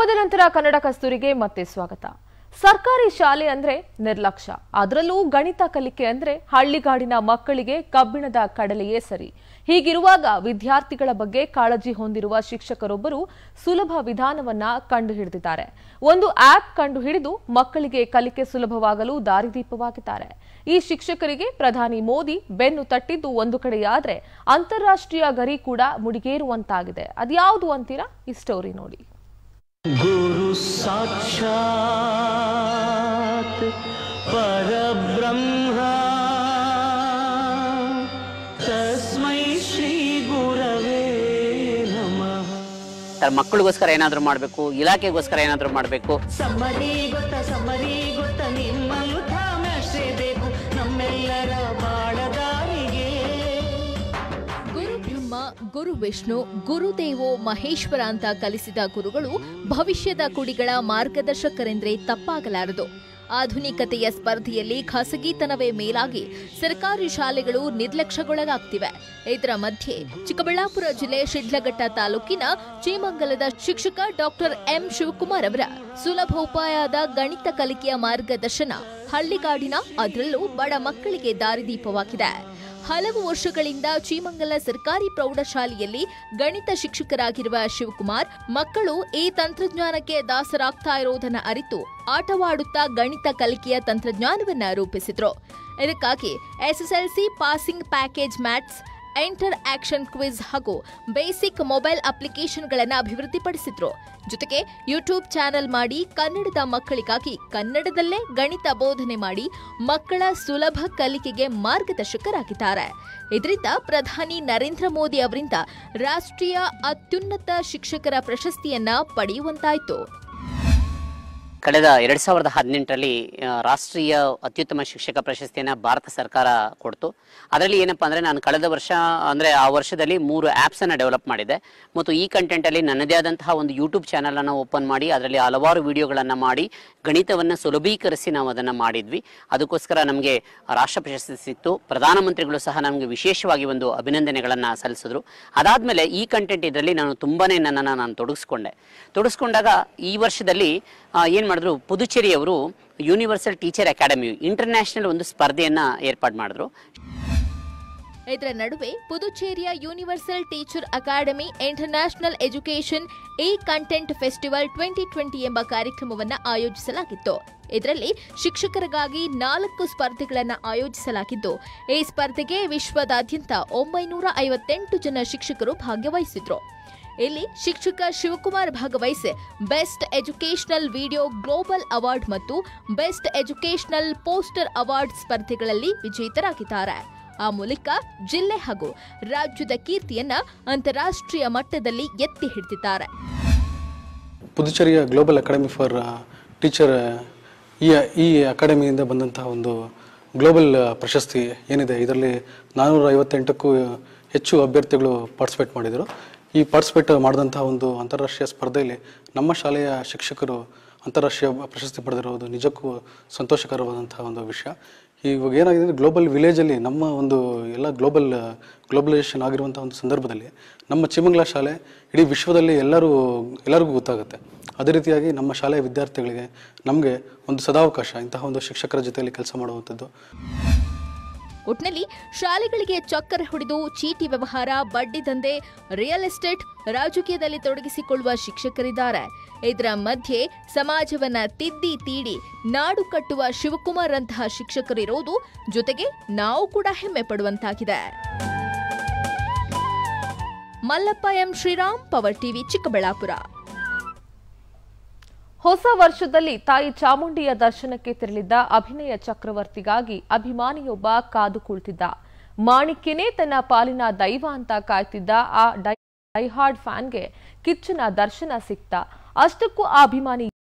ವಿರಾಮದ ನಂತರ ಕನ್ನಡ ಕಸ್ತೂರಿಗೆ ಮತ್ತೆ ಸ್ವಾಗತ ಸರ್ಕಾರಿ ಶಾಲೆ ಅಂದ್ರೆ ನಿರ್ಲಕ್ಷ್ಯ ಅದರಲ್ಲೂ ಗಣಿತ ಕಲಿಕೆ ಅಂದ್ರೆ ಹಳ್ಳಿಗಾಡಿನ ಮಕ್ಕಳಿಗೆ ಕಬ್ಬಿಣದ ಕಡಲೆಯೇ ಸರಿ ಹೀಗಿರುವಾಗ ವಿದ್ಯಾರ್ಥಿಗಳ ಬಗ್ಗೆ ಕಾಳಜಿ ಹೊಂದಿರುವ ಶಿಕ್ಷಕರೊಬ್ಬರು ಸುಲಭ ವಿಧಾನವನ್ನ ಕಂಡುಹಿಡಿದಿದ್ದಾರೆ ಒಂದು ಆಪ್ ಕಂಡುಹಿಡಿದು ಮಕ್ಕಳಿಗೆ ಕಲಿಕೆ ಸುಲಭವಾಗಲು ದಾರಿದೀಪವಾಗಿದ್ದಾರೆ ಈ ಶಿಕ್ಷಕರಿಗೆ ಪ್ರಧಾನಿ ಮೋದಿ ಬೆನ್ನು ತಟ್ಟಿದ್ದು ಒಂದು ಕಡೆಯಾದ್ರೆ ಅಂತಾರಾಷ್ಟ್ರೀಯ ಗರಿ ಕೂಡ ಮುಡಿಗೇರುವಂತಾಗಿದೆ ಅದ್ಯಾವುದು ಅಂತೀರಾ ಈ ಸ್ಟೋರಿ ನೋಡಿ गुरु साक्षात् परब्रह्म तस्मै श्रीगुरवे नमः ತರ ಮಕ್ಕಳಿಗೋಸ್ಕರ ಏನಾದರೂ ಮಾಡಬೇಕು ಇಲಾಖೆಗೋಸ್ಕರ ಏನಾದರೂ ಮಾಡಬೇಕು ಸಮ್ಮರಿ ಗೊತ್ತ ಸಮ್ಮರಿ ಗೊತ್ತ ನಿಮ್ಮನ್ನು ಧಾಮಷ್ಟೇ ಬೇಕು ನಮ್ಮೆಲ್ಲರ ಬಾಳದಾರಿಗೆ ಗುರು ಬ್ರಹ್ಮ ಗುರು ವಿಷ್ಣು ಗುರುದೇವೋ ಮಹೇಶ್ವರ ಅಂತ ಕಲಿಸಿದ ಗುರುಗಳು ಭವಿಷ್ಯದ ಕುಡಿಗಳ ಮಾರ್ಗದರ್ಶಕರೆಂದ್ರೆ ತಪ್ಪಾಗಲಾರದು ಆಧುನಿಕತೆಯ ಸ್ಪರ್ಧೆಯಲ್ಲಿ ಖಾಸಗಿತನವೇ ಮೇಲಾಗಿ ಸರ್ಕಾರಿ ಶಾಲೆಗಳು ನಿರ್ಲಕ್ಷ್ಯಗೊಳಗಾಗ್ತಿವೆ ಇದರ ಮಧ್ಯೆ ಚಿಕ್ಕಬಳ್ಳಾಪುರ ಜಿಲ್ಲೆ ಶಿಡ್ಲಘಟ್ಟ ತಾಲೂಕಿನ ಚೀಮಂಗಲದ ಶಿಕ್ಷಕ ಡಾಕ್ಟರ್ ಎಂ ಶಿವಕುಮಾರ್ ಅವರ ಸುಲಭೋಪಾಯದ ಗಣಿತ ಕಲಿಕೆಯ ಮಾರ್ಗದರ್ಶನ ಹಳ್ಳಿಗಾಡಿನ ಅದರಲ್ಲೂ ಬಡ ಮಕ್ಕಳಿಗೆ ದಾರಿದೀಪವಾಗಿದೆ ಹಲವು ವರ್ಷಗಳಿಂದ ಚೀಮಂಗಲ ಸರ್ಕಾರಿ ಪ್ರೌಢಶಾಲೆಯಲ್ಲಿ ಗಣಿತ ಶಿಕ್ಷಕರಾಗಿರುವ ಶಿವಕುಮಾರ್ ಮಕ್ಕಳು ಈ ತಂತ್ರಜ್ಞಾನಕ್ಕೆ ದಾಸರಾಗ್ತಾ ಇರೋದನ್ನ ಅರಿತು ಆಟವಾಡುತ್ತಾ ಗಣಿತ ಕಲಿಕೆಯ ತಂತ್ರಜ್ಞಾನವನ್ನ ರೂಪಿಸಿದ್ರು ಇದಕ್ಕಾಗಿ SSLC passing package maths interaction quiz ಹಾಗೂ ಬೇಸಿಕ್ ಮೊಬೈಲ್ ಅಪ್ಲಿಕೇಶನ್ಗಳನ್ನು ಅಭಿವೃದ್ಧಿಪಡಿಸಿದ್ರು ಜೊತೆಗೆ ಯೂಟ್ಯೂಬ್ ಚಾನೆಲ್ ಮಾಡಿ ಕನ್ನಡದ ಮಕ್ಕಳಿಗಾಗಿ ಕನ್ನಡದಲ್ಲೇ ಗಣಿತ ಬೋಧನೆ ಮಾಡಿ ಮಕ್ಕಳ ಸುಲಭ ಕಲಿಕೆಗೆ ಮಾರ್ಗದರ್ಶಕರಾಗಿದ್ದಾರೆ ಇದರಿಂದ ಪ್ರಧಾನಿ ನರೇಂದ್ರ ಮೋದಿ ಅವರಿಂದ ರಾಷ್ಟ್ರೀಯ ಅತ್ಯುನ್ನತ ಶಿಕ್ಷಕರ ಪ್ರಶಸ್ತಿಯನ್ನ ಪಡೆಯುವಂತಾಯಿತು ಕಳೆದ ಎರಡ್ ಸಾವಿರದ ಹದಿನೆಂಟರಲ್ಲಿ ಆ, ರಾಷ್ಟ್ರೀಯ ಅತ್ಯುತ್ತಮ ಶಿಕ್ಷಕ ಪ್ರಶಸ್ತಿಯನ್ನ ಭಾರತ ಸರ್ಕಾರ ಕೊಡ್ತು ಅದರಲ್ಲಿ ಏನಪ್ಪಾ ಅಂದ್ರೆ ನಾನು ಕಳೆದ ವರ್ಷ ಅಂದ್ರೆ ಆ ವರ್ಷದಲ್ಲಿ ಮೂರು ಆಪ್ಸ್ ಅನ್ನ ಡೆವಲಪ್ ಮಾಡಿದೆ ಮತ್ತು ಈ ಕಂಟೆಂಟ್ ಅಲ್ಲಿ ನನ್ನದೇ ಆದಂತಹ ಒಂದು ಯೂಟ್ಯೂಬ್ ಚಾನಲ್ ಅನ್ನ ಓಪನ್ ಮಾಡಿ ಅದರಲ್ಲಿ ಹಲವಾರು ವಿಡಿಯೋಗಳನ್ನ ಮಾಡಿ ಗಣಿತವನ್ನ ಸುಲಭೀಕರಿಸಿ ನಾವು ಅದನ್ನ ಮಾಡಿದ್ವಿ ಅದಕ್ಕೋಸ್ಕರ ನಮಗೆ ರಾಷ್ಟ್ರ ಪ್ರಶಸ್ತಿ ಸಿಕ್ತು ಪ್ರಧಾನಮಂತ್ರಿಗಳು ಸಹ ನಮಗೆ ವಿಶೇಷವಾಗಿ ಒಂದು ಅಭಿನಂದನೆಗಳನ್ನ ಸಲ್ಲಿಸಿದ್ರು ಅದಾದ್ಮೇಲೆ ಈ ಕಂಟೆಂಟ್ ಇದರಲ್ಲಿ ನಾನು ತುಂಬಾನೇ ನನ್ನನ್ನು ನಾನು ತೊಡಗಿಸ್ಕೊಂಡೆ ತೊಡಗಿಸ್ಕೊಂಡಾಗ ಈ ವರ್ಷದಲ್ಲಿ ಆ, ಏನ್ ಮಾಡಿದ್ರು ಪುದುಚೇರಿಯವರು ಯೂನಿವರ್ಸಲ್ ಟೀಚರ್ ಅಕಾಡೆಮಿ ಇಂಟರ್ನ್ಯಾಷನಲ್ ಒಂದು ಸ್ಪರ್ಧೆಯನ್ನ ಏರ್ಪಾಡು ಮಾಡಿದ್ರು ಇದರ ನಡುವೆ ಪುದುಚೇರಿಯ universal teacher academy international education a content festival twenty twenty ಎಂಬ ಕಾರ್ಯಕ್ರಮವನ್ನು ಆಯೋಜಿಸಲಾಗಿತ್ತು ಇದರಲ್ಲಿ ಶಿಕ್ಷಕರಿಗಾಗಿ ನಾಲ್ಕು ಸ್ಪರ್ಧೆಗಳನ್ನು ಆಯೋಜಿಸಲಾಗಿದ್ದು ಈ ಸ್ಪರ್ಧೆಗೆ ವಿಶ್ವದಾದ್ಯಂತ ಒಂಬೈನೂರ ಐವತ್ತೆಂಟು ಜನ ಶಿಕ್ಷಕರು ಭಾಗವಹಿಸಿದ್ರು ಇಲ್ಲಿ ಶಿಕ್ಷಕ ಶಿವಕುಮಾರ್ ಭಾಗವಹಿಸಿ best educational video global award ಮತ್ತು ಬೆಸ್ಟ್ ಎಜುಕೇಷನಲ್ ಪೋಸ್ಟರ್ ಅವಾರ್ಡ್ ಸ್ಪರ್ಧೆಗಳಲ್ಲಿ ವಿಜೇತರಾಗಿದ್ದಾರೆ ಆ ಮೂಲಕ ಜಿಲ್ಲೆ ಹಾಗೂ ರಾಜ್ಯದ ಕೀರ್ತಿಯನ್ನ ಅಂತಾರಾಷ್ಟ್ರೀಯ ಮಟ್ಟದಲ್ಲಿ ಎತ್ತಿ ಹಿಡಿದಿದ್ದಾರೆ ಪುದುಚೇರಿಯ ಗ್ಲೋಬಲ್ ಅಕಾಡೆಮಿ ಫಾರ್ ಟೀಚರ್ ಈ ಈ ಅಕಾಡೆಮಿಯಿಂದ ಬಂದಂತಹ ಒಂದು ಗ್ಲೋಬಲ್ ಪ್ರಶಸ್ತಿ ಏನಿದೆ ಇದರಲ್ಲಿ ನಾನ್ನೂರ ಐವತ್ತೆಂಟಕ್ಕೂ ಹೆಚ್ಚು ಅಭ್ಯರ್ಥಿಗಳು ಪಾರ್ಟಿಸಿಪೇಟ್ ಮಾಡಿದರು ಈ ಪಾರ್ಟಿಸಿಪೇಟ್ ಮಾಡಿದಂತಹ ಒಂದು ಅಂತಾರಾಷ್ಟ್ರೀಯ ಸ್ಪರ್ಧೆಯಲ್ಲಿ ನಮ್ಮ ಶಾಲೆಯ ಶಿಕ್ಷಕರು ಅಂತಾರಾಷ್ಟ್ರೀಯ ಪ್ರಶಸ್ತಿ ಪಡೆದಿರುವುದು ನಿಜಕ್ಕೂ ಸಂತೋಷಕರವಾದಂತಹ ಒಂದು ವಿಷಯ ಇವಾಗ ಏನಾಗಿದೆ ಅಂದರೆ ಗ್ಲೋಬಲ್ ವಿಲೇಜಲ್ಲಿ ನಮ್ಮ ಒಂದು ಎಲ್ಲ ಗ್ಲೋಬಲ್ ಗ್ಲೋಬಲೈಸೇಷನ್ ಆಗಿರುವಂಥ ಒಂದು ಸಂದರ್ಭದಲ್ಲಿ ನಮ್ಮ ಚಿಮಂಗ್ಲ ಶಾಲೆ ಇಡೀ ವಿಶ್ವದಲ್ಲಿ ಎಲ್ಲರೂ ಎಲ್ಲರಿಗೂ ಗೊತ್ತಾಗುತ್ತೆ ಅದೇ ರೀತಿಯಾಗಿ ನಮ್ಮ ಶಾಲೆಯ ವಿದ್ಯಾರ್ಥಿಗಳಿಗೆ ನಮಗೆ ಒಂದು ಸದಾವಕಾಶ ಇಂತಹ ಒಂದು ಶಿಕ್ಷಕರ ಜೊತೆಯಲ್ಲಿ ಕೆಲಸ ಮಾಡುವಂಥದ್ದು ಒಟ್ನಲ್ಲಿ ಶಾಲೆಗಳಿಗೆ ಚಕ್ಕರೆ ಹೊಡೆದು ಚೀಟಿ ವ್ಯವಹಾರ ಬಡ್ಡಿ ದಂಧೆ ರಿಯಲ್ ಎಸ್ಟೇಟ್ ರಾಜಕೀಯದಲ್ಲಿ ತೊಡಗಿಸಿಕೊಳ್ಳುವ ಶಿಕ್ಷಕರಿದ್ದಾರೆ ಇದರ ಮಧ್ಯೆ ಸಮಾಜವನ್ನ ತಿದ್ದಿ ತೀಡಿ ನಾಡು ಕಟ್ಟುವ ಶಿವಕುಮಾರ್ ಅಂತಹ ಶಿಕ್ಷಕರಿರೋದು ಜೊತೆಗೆ ನಾವು ಕೂಡ ಹೆಮ್ಮೆ ಪಡುವಂತಾಗಿದೆ Mallappa M Sriram power TV Chikkaballapur ಹೊಸ ವರ್ಷದಲ್ಲಿ ತಾಯಿ ಚಾಮುಂಡಿಯ ದರ್ಶನಕ್ಕೆ ತೆರಳಿದ್ದ ಅಭಿನಯ ಚಕ್ರವರ್ತಿಗಾಗಿ ಅಭಿಮಾನಿಯೊಬ್ಬ ಕಾದು ಕುಳಿತಿದ್ದ ಮಾಣಿಕ್ಯನೇ ತನ್ನ ಪಾಲಿನ ದೈವ ಅಂತ ಕಾಯ್ತಿದ್ದ ಆ ಡೈ ಡೈಹಾರ್ಡ್ ಫ್ಯಾನ್ಗೆ ಕಿಚ್ಚನ ದರ್ಶನ ಸಿಕ್ತ ಅಷ್ಟಕ್ಕೂ ಆ ಅಭಿಮಾನಿ